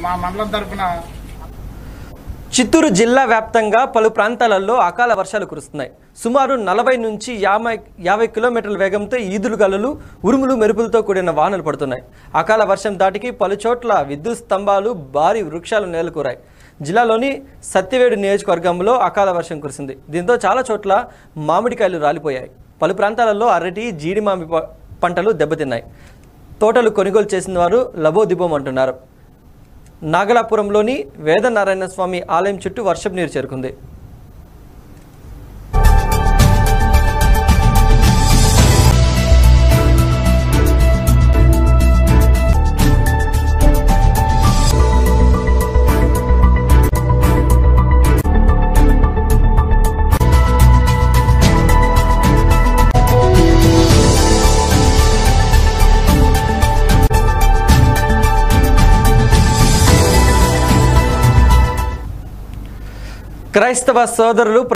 మా మండలం తరఫున చిత్తూరు జిల్లా వ్యాప్తంగా పలు ప్రాంతాలలో అకాల వర్షాలు కురుస్తున్నాయి సుమారు నలభై నుంచి యాభై యాభై కిలోమీటర్ల వేగంతో ఈదులు గలలు ఉరుములు మెరుపులతో కూడిన వానలు పడుతున్నాయి అకాల వర్షం దాటికి పలు చోట్ల విద్యుత్ స్తంభాలు భారీ వృక్షాలు నేలకూరాయి జిల్లాలోని సత్యవేడు నియోజకవర్గంలో అకాల వర్షం కురిసింది దీంతో చాలా చోట్ల మామిడికాయలు రాలిపోయాయి పలు ప్రాంతాలలో అరటి జీడి మామి ప- పంటలు దెబ్బతిన్నాయి తోటలు కొనుగోలు చేసిన వారు లబోదిబోం అంటున్నారు నాగలాపురంలోని వేదనారాయణ స్వామి ఆలయం చుట్టూ వర్షపు నీరు చేరుకుంది క్రైస్తవ సోదరులు